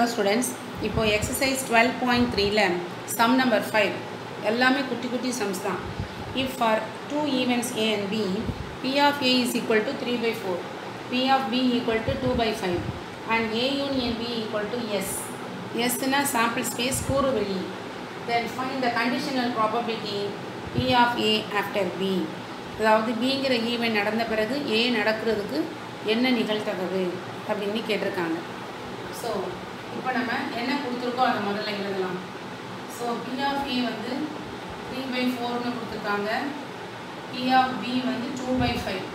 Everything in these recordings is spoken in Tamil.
ஹலோ ஸ்டூடெண்ட்ஸ் இப்போ எக்ஸசைஸ் டுவெல் பாயிண்ட் த்ரீல சம் நம்பர் ஃபைவ் எல்லாமே குட்டி குட்டி சம்ஸ் தான் if for two events A and B P of A is equal to three by four P of B equal to two by five and A union B equal to S எஸ்னா சாம்பிள் ஸ்பேஸ் கூறு வெளி then find the conditional probability P of A after B அதாவது பிங்கிற ஈவெண்ட் நடந்த பிறகு ஏ நடக்கிறதுக்கு என்ன நிகழ்தகவு அப்படின்னு கேட்டிருக்காங்க ஸோ இப்போ நம்ம என்ன கொடுத்துருக்கோ அதை முதல்ல எழுதலாம் ஸோ பி ஆஃப் ஏ வந்து த்ரீ பை ஃபோர்னு கொடுத்துருக்காங்க பி ஆஃப் பி வந்து டூ பை ஃபைவ்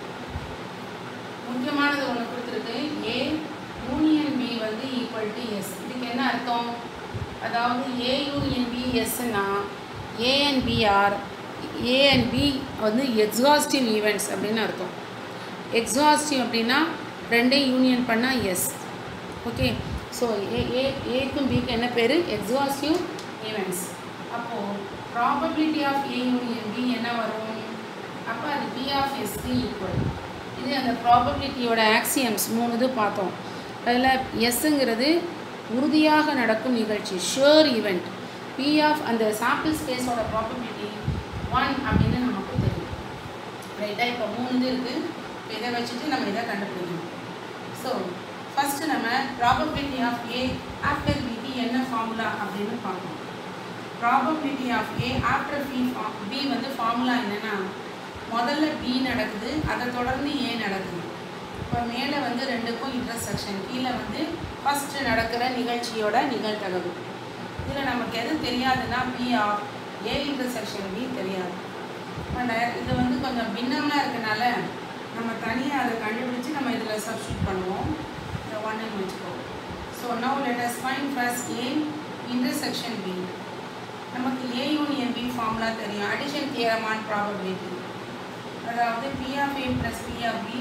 முக்கியமானது ஒன்று கொடுத்துருக்கு ஏ யூனியன் பி வந்து ஈக்குவல் டு எஸ் இதுக்கு என்ன அர்த்தம் அதாவது ஏ யூனியன் பி எஸ்னா A and B or A and B வந்து எக்ஸாஸ்டிவ் ஈவெண்ட்ஸ் அப்படின்னு அர்த்தம் எக்ஸாஸ்டிவ் அப்படின்னா ரெண்டையும் யூனியன் பண்ணால் S okay so A A ஏக்கும் பிக்கு என்ன பேர் எக்ஸாஸ்டிவ் ஈவெண்ட்ஸ் அப்போது probability of A union B என்ன வரும் அப்போ அது பி ஆஃப் எஸ்க்கு ஈக்குவல் இது அந்த ப்ராபபிலிட்டியோட ஆக்சியம்ஸ் மூணு இது பார்த்தோம் அதில் எஸ்ஸுங்கிறது உறுதியாக நடக்கும் நிகழ்ச்சி ஷுர் ஈவெண்ட் பி ஆஃப் அந்த சாம்பிள் ஸ்பேஸோட ப்ராபபிலிட்டி ஒன் அப்படின்னு நமக்கு தெரியும் ரைட்டாக இப்போ மூணு இது இருக்குது இப்போ இதை வச்சுட்டு நம்ம இதை கண்டுபிடிக்கணும் ஸோ ஃபஸ்ட்டு நம்ம ப்ராபபிலிட்டி ஆஃப் ஏ ஆஃப்டர் பிக்கு என்ன ஃபார்முலா அப்படின்னு பார்க்கணும் probability of A after B P வந்து ஃபார்முலா என்னென்னா முதல்ல பி நடக்குது அதை தொடர்ந்து ஏ நடக்குது இப்போ மேலே வந்து ரெண்டுக்கும் இன்டர்செக்ஷன் கீழே வந்து ஃபஸ்ட்டு நடக்கிற நிகழ்ச்சியோட நிகழ்தகவு இதில் நமக்கு எது தெரியாதுன்னா P of A intersection B தெரியாது பட் இது வந்து கொஞ்சம் பின்னமாக இருக்கனால நம்ம தனியாக அதை கண்டுபிடிச்சி நம்ம இதில் சப்ஸ்டியூட் பண்ணுவோம் இந்த ஒன்னு வச்சுக்கோ so now let us find first A intersection B நமக்கு ஏ யூனியன் பி ஃபார்முலா தெரியும் அடிஷன் தியரமான் ப்ராபபிலிட்டி அதாவது P of A plus P of B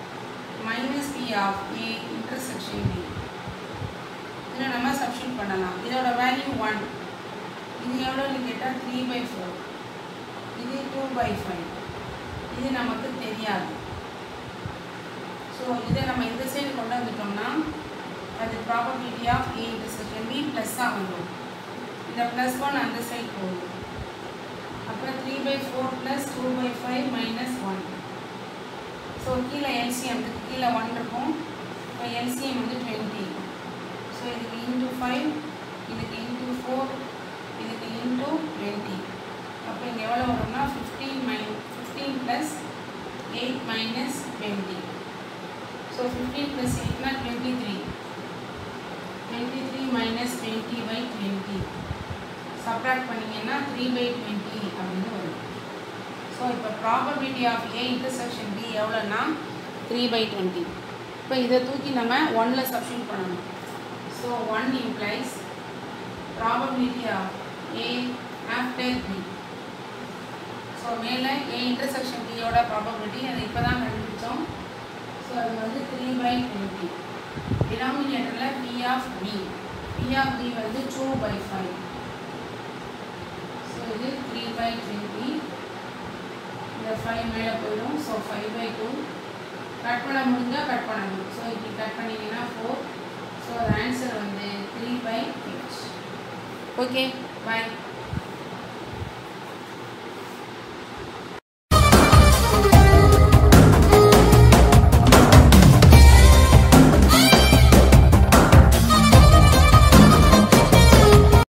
minus P of A intersection B இதில் நம்ம சப்ஸ்டியூட் பண்ணலாம் இதோட வேல்யூ ஒன் இது எவ்வளோன்னு கேட்டால் த்ரீ பை ஃபோர் இது டூ பை ஃபைவ் இது நமக்கு தெரியாது ஸோ இதை நம்ம இந்த சைடு கொண்டு வந்துட்டோம்னா அது probability of A intersection B ப்ளஸ்ஸாக வந்துடும் இந்த ப்ளஸ் ஒன் அந்த சைடு போகும் அப்புறம் three by four plus two by five minus one so கீழே எல்சிஎம் இதுக்கு கீழே ஒன் இருக்கும் இப்போ எல்சிஎம் வந்து டுவெண்ட்டி ஸோ இதுக்கு இன்ட்டு ஃபைவ் இதுக்கு இன்ட்டு ஃபோர் இதுக்கு இன்ட்டு டுவெண்ட்டி அப்போ இங்கே எவ்வளோ வரும்னா ஃபிஃப்டீன் மைன் fifteen plus eight minus twenty so fifteen plus எயிட்னா twenty three twenty three minus twenty by twenty subtract பண்ணிங்கன்னா த்ரீ பை டுவெண்ட்டி அப்படின்னு வரும் ஸோ இப்போ probability of A intersection B எவ்வளோன்னா த்ரீ பை டுவெண்ட்டி இப்போ இதை தூக்கி நம்ம ஒன்னில் சப்ஸ்டியூட் பண்ணணும் so one implies probability of A after B so மேலே ஏ இன்டர்செக்ஷன் பியோட ப்ராபபிலிட்டி அதை இப்போ தான் கண்டுபிடிச்சோம் ஸோ அது வந்து த்ரீ பை டுவெண்ட்டி டினாமினேட்டரில் P of B P of B வந்து டூ பை ஃபைவ் ஸோ இது த்ரீ பை டுவெண்ட்டி இந்த ஃபைவ் மேலே போயிடும் so five by two cut பண்ண முடிஞ்சால் கட் பண்ணணும் ஸோ இப்படி கட் பண்ணிங்கன்னா ஃபோர் ஸோ அது ஆன்சர் வந்து three by eight okay bye